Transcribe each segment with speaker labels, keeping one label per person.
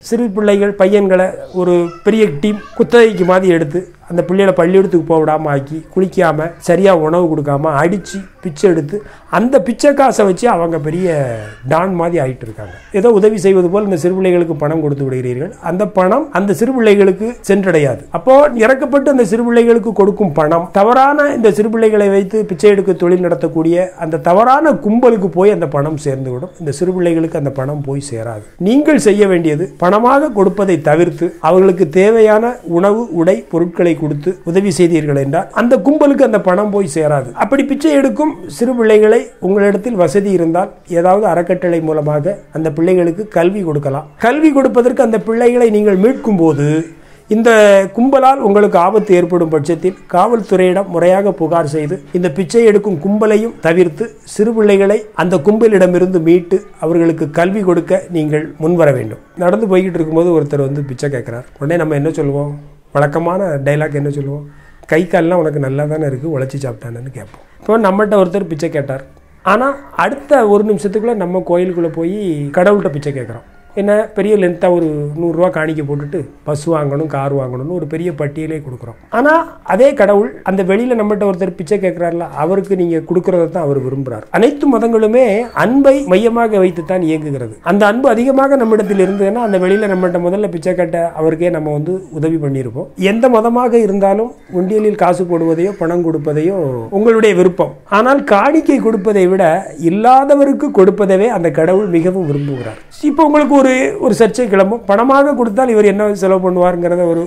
Speaker 1: சிறு பிள்ளைகள் பையன்களை ஒரு பெரிய டீம் குத்தகைக்கு மாதிரி எடுத்து அந்த பிள்ளைகளை பள்ளிக்கூடத்துக்கு போக விடாம ஆக்கி குளிக்காம சரியாக உணவு கொடுக்காம அடித்து பிச்சை எடுத்து அந்த பிச்சை காசை வச்சு அவங்க பெரிய டான் மாதிரி ஆயிட்டு இருக்காங்க ஏதோ உதவி செய்வது போல் இந்த சிறு பிள்ளைகளுக்கு பணம் கொடுத்து விடுகிறீர்கள் அந்த பணம் அந்த சிறு பிள்ளைகளுக்கு சென்றடையாது அப்போ இறக்கப்பட்டு அந்த சிறு பிள்ளைகளுக்கு கொடுக்கும் பணம் தவறான இந்த சிறு பிள்ளைகளை வைத்து பிச்சை எடுக்க தொழில் நடத்தக்கூடிய அந்த தவறான கும்பலுக்கு போய் அந்த பணம் சேர்ந்துவிடும் இந்த சிறு பிள்ளைகளுக்கு அந்த பணம் போய் சேராது நீங்கள் செய்ய வேண்டியது பணமாக கொடுப்பதை தவிர்த்து அவர்களுக்கு தேவையான உணவு உடை பொருட்களை கொடுத்து உதவி செய்தீர்கள் என்றால் அந்த கும்பலுக்கு அந்த பணம் போய் சேராது அப்படி பிச்சை எடுக்கும் சிறு பிள்ளைகளை உங்களிடத்தில் வசதி இருந்தால் ஏதாவது அறக்கட்டளை மூலமாக அந்த பிள்ளைகளுக்கு கல்வி கொடுக்கலாம் கல்வி கொடுப்பதற்கு அந்த பிள்ளைகளை நீங்கள் மீட்கும் போது இந்த கும்பலால் உங்களுக்கு ஆபத்து ஏற்படும் பட்சத்தில் காவல்துறையிடம் முறையாக புகார் செய்து இந்த பிச்சை எடுக்கும் கும்பலையும் தவிர்த்து சிறு பிள்ளைகளை அந்த கும்பலிடமிருந்து மீட்டு அவர்களுக்கு கல்வி கொடுக்க நீங்கள் முன்வர வேண்டும் நடந்து போய்கிட்டு இருக்கும்போது ஒருத்தர் வந்து பிச்சை கேட்குறார் உடனே நம்ம என்ன சொல்லுவோம் வழக்கமான டைலாக் என்ன சொல்லுவோம் கை கால்லாம் உனக்கு நல்லா தானே இருக்குது உழைச்சி சாப்பிட்டானு கேட்போம் இப்போ நம்மகிட்ட ஒருத்தர் பிச்சை கேட்டார் ஆனால் அடுத்த ஒரு நிமிஷத்துக்குள்ளே நம்ம கோயிலுக்குள்ளே போய் கடவுள்கிட்ட பிச்சை கேட்குறோம் என்ன பெரிய லென்த்தாக ஒரு நூறுரூவா காணிக்க போட்டுட்டு பஸ் வாங்கணும் கார் வாங்கணும்னு ஒரு பெரிய பட்டியலே கொடுக்குறோம் ஆனால் அதே கடவுள் அந்த வெளியில் நம்மகிட்ட ஒருத்தர் பிச்சை கேட்குறாருல அவருக்கு நீங்கள் கொடுக்குறத தான் அவர் விரும்புகிறார் அனைத்து மதங்களுமே அன்பை மையமாக வைத்து தான் இயங்குகிறது அந்த அன்பு அதிகமாக நம்மிடத்தில் இருந்ததுன்னா அந்த வெளியில் நம்மகிட்ட முதல்ல பிச்சை கேட்ட அவருக்கே நம்ம வந்து உதவி பண்ணியிருப்போம் எந்த மதமாக இருந்தாலும் உண்டியலில் காசு போடுவதையோ பணம் கொடுப்பதையோ உங்களுடைய விருப்பம் ஆனால் காணிக்கை கொடுப்பதை விட இல்லாதவருக்கு கொடுப்பதவே அந்த கடவுள் மிகவும் விரும்புகிறார் இப்போ உங்களுக்கு ஒரு ஒரு சர்ச்சை கிளம்பும் பணமாக கொடுத்தால் இவர் என்ன செலவு பண்ணுவாருங்கிறத ஒரு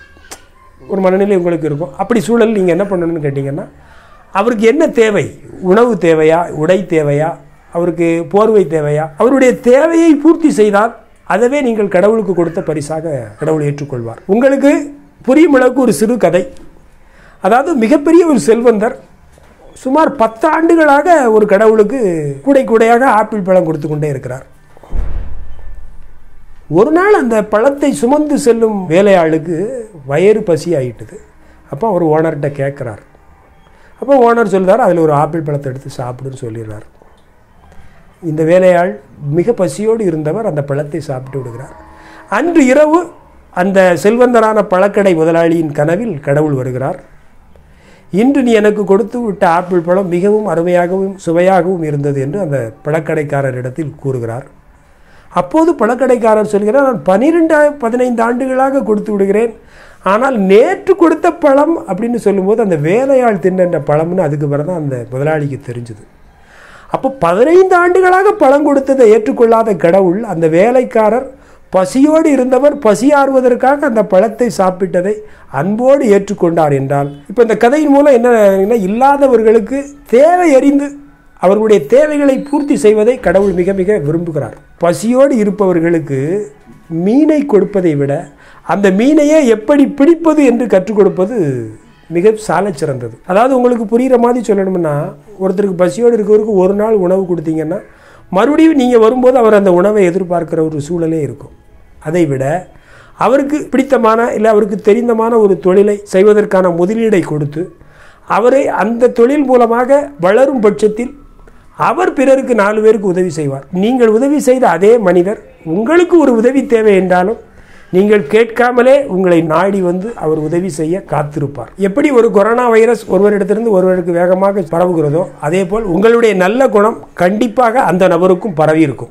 Speaker 1: ஒரு மனநிலை உங்களுக்கு இருக்கும் அப்படி சூழல் நீங்கள் என்ன பண்ணணும்னு கேட்டிங்கன்னா அவருக்கு என்ன தேவை உணவு தேவையா உடை தேவையா அவருக்கு போர்வை தேவையா அவருடைய தேவையை பூர்த்தி செய்தால் அதவே நீங்கள் கடவுளுக்கு கொடுத்த பரிசாக கடவுள் ஏற்றுக்கொள்வார் உங்களுக்கு புரியும் அளவுக்கு ஒரு சிறு கதை அதாவது மிகப்பெரிய ஒரு செல்வந்தர் சுமார் பத்து ஆண்டுகளாக ஒரு கடவுளுக்கு கூடை கூடையாக ஆப்பிள் பழம் கொடுத்து கொண்டே இருக்கிறார் ஒரு நாள் அந்த பழத்தை சுமந்து செல்லும் வேலையாளுக்கு வயிறு பசி ஆயிட்டுது அப்போ அவர் ஓனர்கிட்ட கேட்குறார் அப்போ ஓனர் சொல்கிறார் அதில் ஒரு ஆப்பிள் பழத்தை எடுத்து சாப்பிடுன்னு சொல்லிடுறார் இந்த வேலையாள் மிக பசியோடு இருந்தவர் அந்த பழத்தை சாப்பிட்டு விடுகிறார் அன்று இரவு அந்த செல்வந்தரான பழக்கடை முதலாளியின் கனவில் கடவுள் வருகிறார் இன்று நீ எனக்கு கொடுத்து விட்ட ஆப்பிள் பழம் மிகவும் அருமையாகவும் சுவையாகவும் இருந்தது என்று அந்த பழக்கடைக்காரரிடத்தில் கூறுகிறார் அப்போது பழக்கடைக்காரர் சொல்கிறார் நான் பனிரெண்டு பதினைந்து ஆண்டுகளாக கொடுத்து விடுகிறேன் ஆனால் நேற்று கொடுத்த பழம் அப்படின்னு சொல்லும்போது அந்த வேலையாள் தின்ன பழம்னு அதுக்கு பிறகு தான் அந்த முதலாளிக்கு தெரிஞ்சுது அப்போ பதினைந்து ஆண்டுகளாக பழம் கொடுத்ததை ஏற்றுக்கொள்ளாத கடவுள் அந்த வேலைக்காரர் பசியோடு இருந்தவர் பசியாறுவதற்காக அந்த பழத்தை சாப்பிட்டதை அன்போடு ஏற்றுக்கொண்டார் என்றால் இப்போ இந்த கதையின் மூலம் என்ன இல்லாதவர்களுக்கு தேவை அறிந்து அவர்களுடைய தேவைகளை பூர்த்தி செய்வதை கடவுள் மிக மிக விரும்புகிறார் பசியோடு இருப்பவர்களுக்கு மீனை கொடுப்பதை விட அந்த மீனையே எப்படி பிடிப்பது என்று கற்றுக் கொடுப்பது மிக சாலை சிறந்தது அதாவது உங்களுக்கு புரிகிற மாதிரி சொல்லணும்னா ஒருத்தருக்கு பசியோடு இருக்கிறவருக்கு ஒரு நாள் உணவு கொடுத்தீங்கன்னா மறுபடியும் நீங்கள் வரும்போது அவர் அந்த உணவை எதிர்பார்க்கிற ஒரு சூழலே இருக்கும் அதை விட அவருக்கு பிடித்தமான இல்லை அவருக்கு தெரிந்தமான ஒரு தொழிலை செய்வதற்கான முதலீடை கொடுத்து அவரை அந்த தொழில் மூலமாக வளரும் பட்சத்தில் அவர் பிறருக்கு நாலு பேருக்கு உதவி செய்வார் நீங்கள் உதவி செய்த அதே மனிதர் உங்களுக்கு ஒரு உதவி தேவை என்றாலும் நீங்கள் கேட்காமலே உங்களை நாடி வந்து அவர் உதவி செய்ய காத்திருப்பார் எப்படி ஒரு கொரோனா வைரஸ் ஒருவரிடத்திலிருந்து ஒருவருக்கு வேகமாக பரவுகிறதோ அதே போல் உங்களுடைய நல்ல குணம் கண்டிப்பாக அந்த நபருக்கும் பரவி இருக்கும்